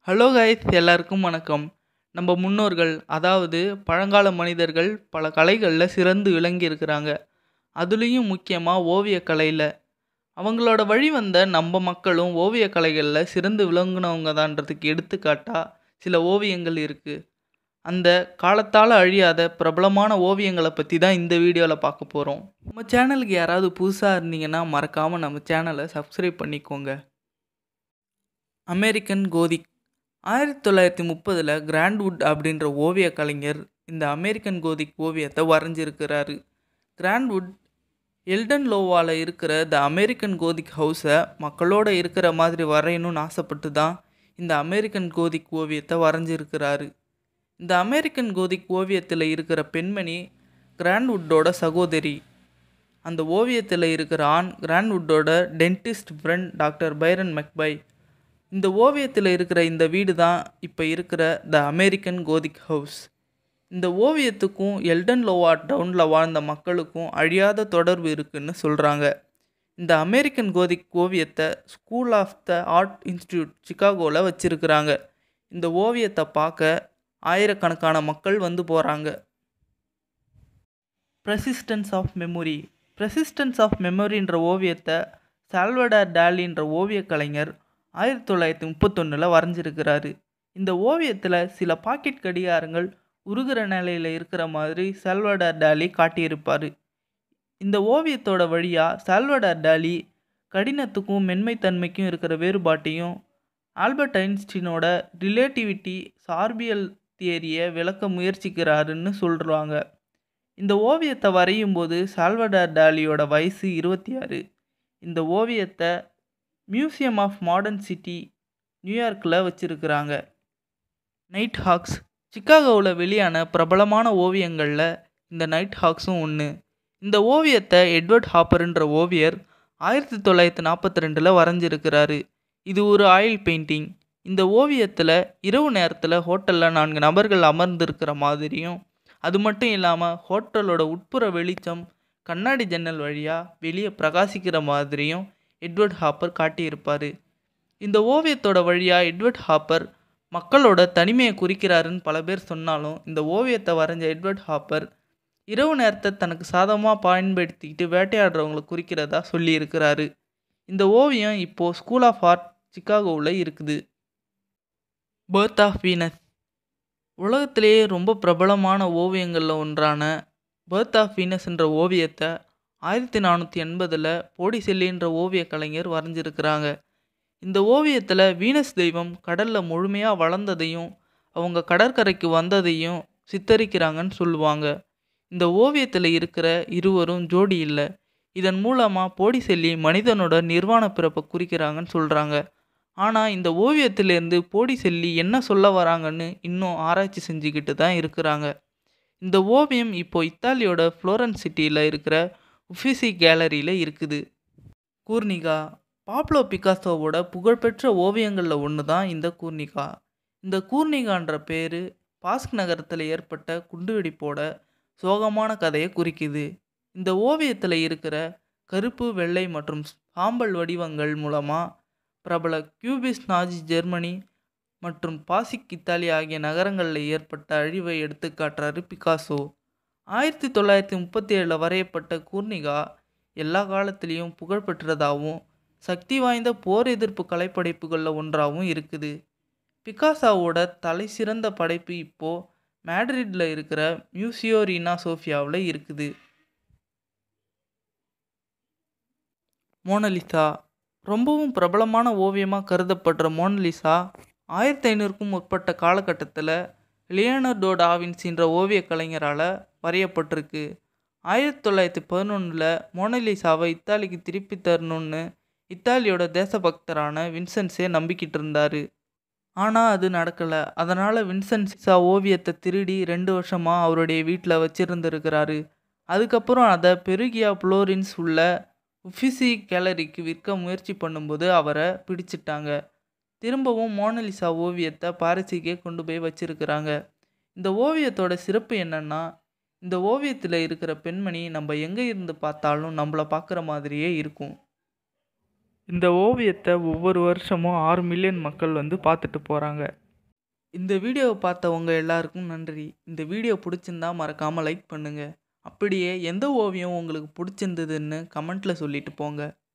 hello guys எல்லாருக்கும் வணக்கம் நம்ம முன்னோர்கள் அதாவது பழங்கால மனிதர்கள் பல கலைகளில் சிறந்து விளங்கி இருக்கிறாங்க அதுலேயும் முக்கியமாக ஓவியக்கலையில் அவங்களோட வழி வந்த நம்ம மக்களும் ஓவியக் கலைகளில் சிறந்து விளங்குனவங்க தான்றதுக்கு எடுத்துக்காட்டாக சில ஓவியங்கள் இருக்குது அந்த காலத்தால் அழியாத பிரபலமான ஓவியங்களை பற்றி தான் இந்த வீடியோவில் பார்க்க போகிறோம் நம்ம சேனலுக்கு யாராவது புதுசாக இருந்தீங்கன்னா மறக்காமல் நம்ம சேனலை சப்ஸ்கிரைப் பண்ணிக்கோங்க அமெரிக்கன் கோதிக் ஆயிரத்தி தொள்ளாயிரத்தி முப்பதில் கிராண்ட்வுட் அப்படின்ற ஓவிய கலைஞர் இந்த அமெரிக்கன் கோதிக் ஓவியத்தை வரைஞ்சிருக்கிறாரு கிராண்ட்வுட் எல்டன் லோவால் இருக்கிற த அமெரிக்கன் கோதிக் ஹவுஸை மக்களோட இருக்கிற மாதிரி வரையணும்னு ஆசைப்பட்டு தான் இந்த அமெரிக்கன் கோதிக் ஓவியத்தை வரைஞ்சிருக்கிறாரு இந்த அமெரிக்கன் கோதிக் ஓவியத்தில் இருக்கிற பெண்மணி கிராண்ட்வுட்டோட சகோதரி அந்த ஓவியத்தில் இருக்கிற ஆண் கிராண்ட்வுட்டோட dentist friend doctor Byron McKeeby இந்த ஓவியத்தில் இருக்கிற இந்த வீடு தான் இப்போ இருக்கிற த அமெரிக்கன் கோதிக் ஹவுஸ் இந்த ஓவியத்துக்கும் எல்டன் லோவா டவுனில் வாழ்ந்த மக்களுக்கும் அழியாத தொடர்பு இருக்குன்னு சொல்கிறாங்க இந்த அமெரிக்கன் கோதிக் ஓவியத்தை school of the art institute சிகாகோவில் வச்சுருக்கிறாங்க இந்த ஓவியத்தை பார்க்க ஆயிரக்கணக்கான மக்கள் வந்து போகிறாங்க persistence of memory persistence of மெமரின்ற ஓவியத்தை சால்வடார் டாலின்ற ஓவியக் கலைஞர் ஆயிரத்தி தொள்ளாயிரத்தி முப்பத்தொன்னில் வரைஞ்சிருக்கிறாரு இந்த ஓவியத்தில் சில பாக்கெட் கடிகாரங்கள் உருகிற நிலையில் இருக்கிற மாதிரி சால்வடார் டாலி காட்டியிருப்பார் இந்த ஓவியத்தோட வழியாக சால்வடார் டாலி கடினத்துக்கும் மென்மைத்தன்மைக்கும் இருக்கிற வேறுபாட்டையும் ஆல்பர்ட் ஐன்ஸ்டீனோட ரிலேட்டிவிட்டி சார்பியல் தியரியை விளக்க முயற்சிக்கிறாருன்னு சொல்கிறாங்க இந்த ஓவியத்தை வரையும் போது சால்வடார் டாலியோட வயசு இருபத்தி ஆறு இந்த ஓவியத்தை மியூசியம் ஆஃப் மாடர்ன் சிட்டி நியூயார்க்கில் வச்சுருக்கிறாங்க நைட் ஹாக்ஸ் சிக்காகோவில் வெளியான பிரபலமான ஓவியங்களில் இந்த நைட் ஹாக்ஸும் ஒன்று இந்த ஓவியத்தை எட்வர்ட் ஹாப்பர்ன்ற ஓவியர் ஆயிரத்தி தொள்ளாயிரத்தி நாற்பத்தி ரெண்டில் வரைஞ்சிருக்கிறாரு இது ஒரு ஆயில் பெயிண்டிங் இந்த ஓவியத்தில் இரவு நேரத்தில் ஹோட்டலில் நான்கு நபர்கள் அமர்ந்திருக்கிற மாதிரியும் அது மட்டும் இல்லாமல் ஹோட்டலோட உட்புற வெளிச்சம் கண்ணாடி ஜன்னல் வழியாக வெளியே பிரகாசிக்கிற மாதிரியும் எட்வர்ட் ஹாப்பர் காட்டியிருப்பார் இந்த ஓவியத்தோட வழியாக எட்வர்ட் ஹாப்பர் மக்களோட தனிமையை குறிக்கிறாருன்னு பல பேர் சொன்னாலும் இந்த ஓவியத்தை வரைஞ்ச எட்வர்ட் ஹாப்பர் இரவு நேரத்தை தனக்கு சாதகமாக பயன்படுத்திக்கிட்டு வேட்டையாடுறவங்களை குறிக்கிறதா சொல்லியிருக்கிறாரு இந்த ஓவியம் இப்போது ஸ்கூல் ஆஃப் ஆர்ட் சிக்காகோவில் இருக்குது பேர்த் ஆஃப் வீனஸ் உலகத்திலேயே ரொம்ப பிரபலமான ஓவியங்களில் ஒன்றான பேர்த் ஆஃப் வீனஸ்ன்ற ஓவியத்தை ஆயிரத்தி நானூற்றி எண்பதில் போடிசெல்லின்ற ஓவிய கலைஞர் வரைஞ்சிருக்கிறாங்க இந்த ஓவியத்தில் வீனஸ் தெய்வம் கடலில் முழுமையாக வளர்ந்ததையும் அவங்க கடற்கரைக்கு வந்ததையும் சித்தரிக்கிறாங்கன்னு சொல்லுவாங்க இந்த ஓவியத்தில் இருக்கிற இருவரும் ஜோடி இல்லை இதன் மூலமாக போடிசெல்லி மனிதனோட நிர்வாண பிறப்பை குறிக்கிறாங்கன்னு சொல்கிறாங்க ஆனால் இந்த ஓவியத்திலேருந்து போடிசெல்லி என்ன சொல்ல வராங்கன்னு இன்னும் ஆராய்ச்சி செஞ்சுக்கிட்டு தான் இருக்கிறாங்க இந்த ஓவியம் இப்போ இத்தாலியோட ஃப்ளோரன்ஸ் சிட்டியில் இருக்கிற உஃபிசி கேலரியில் இருக்குது கூர்னிகா பாப்லோ பிகாசோவோட புகழ்பெற்ற ஓவியங்களில் ஒன்று தான் இந்த கூர்னிகா இந்த கூர்னிகான்ற பேர் பாஸ்க் நகரத்தில் ஏற்பட்ட குண்டுவெடிப்போட சோகமான கதையை குறிக்குது இந்த ஓவியத்தில் இருக்கிற கருப்பு வெள்ளை மற்றும் சாம்பல் வடிவங்கள் மூலமாக பிரபல கியூபிஸ் நாஜி ஜெர்மனி மற்றும் பாசிக் இத்தாலி ஆகிய நகரங்களில் ஏற்பட்ட அழிவை எடுத்து காட்டுறாரு பிகாசோ ஆயிரத்தி தொள்ளாயிரத்தி முப்பத்தி ஏழில் வரையப்பட்ட கூர்னிகா எல்லா காலத்திலையும் புகழ்பெற்றதாகவும் சக்தி வாய்ந்த போர் எதிர்ப்பு கலைப்படைப்புகளில் ஒன்றாகவும் இருக்குது பிகாசாவோட தலை சிறந்த படைப்பு இப்போது மேட்ரிட்டில் இருக்கிற மியூசியோ ரீனா சோஃபியாவில் இருக்குது மோனலிசா ரொம்பவும் பிரபலமான ஓவியமாக கருதப்படுற மோனலிசா ஆயிரத்தி ஐநூறுக்கும் முற்பட்ட காலகட்டத்தில் லியோனர்டோ டாவின்சின்ற ஓவிய கலைஞரால் வரையப்பட்டிருக்கு ஆயிரத்தி தொள்ளாயிரத்தி பதினொன்றில் மோனலிசாவை இத்தாலிக்கு திருப்பி தரணும்னு இத்தாலியோட தேசபக்தரான வின்சென்ஸே நம்பிக்கிட்டு இருந்தார் ஆனால் அது நடக்கலை அதனால் வின்சென்ஸா ஓவியத்தை திருடி ரெண்டு வருஷமாக அவருடைய வீட்டில் வச்சிருந்துருக்கிறாரு அதுக்கப்புறம் அதை பெருகியா புளோரின்ஸ் உள்ள உஃபிசி கேலரிக்கு விற்க முயற்சி பண்ணும்போது அவரை பிடிச்சிட்டாங்க திரும்பவும் மோனலிசா ஓவியத்தை பாரிஸுக்கே கொண்டு போய் வச்சிருக்கிறாங்க இந்த ஓவியத்தோட சிறப்பு என்னென்னா இந்த ஓவியத்தில் இருக்கிற பெண்மணி நம்ம எங்கே இருந்து பார்த்தாலும் நம்மளை பார்க்குற மாதிரியே இருக்கும் இந்த ஓவியத்தை ஒவ்வொரு வருஷமும் ஆறு மில்லியன் மக்கள் வந்து பார்த்துட்டு போகிறாங்க இந்த வீடியோவை பார்த்தவங்க எல்லாருக்கும் நன்றி இந்த வீடியோ பிடிச்சிருந்தா மறக்காமல் லைக் பண்ணுங்கள் அப்படியே எந்த ஓவியம் உங்களுக்கு பிடிச்சிருந்ததுன்னு கமெண்ட்டில் சொல்லிட்டு போங்க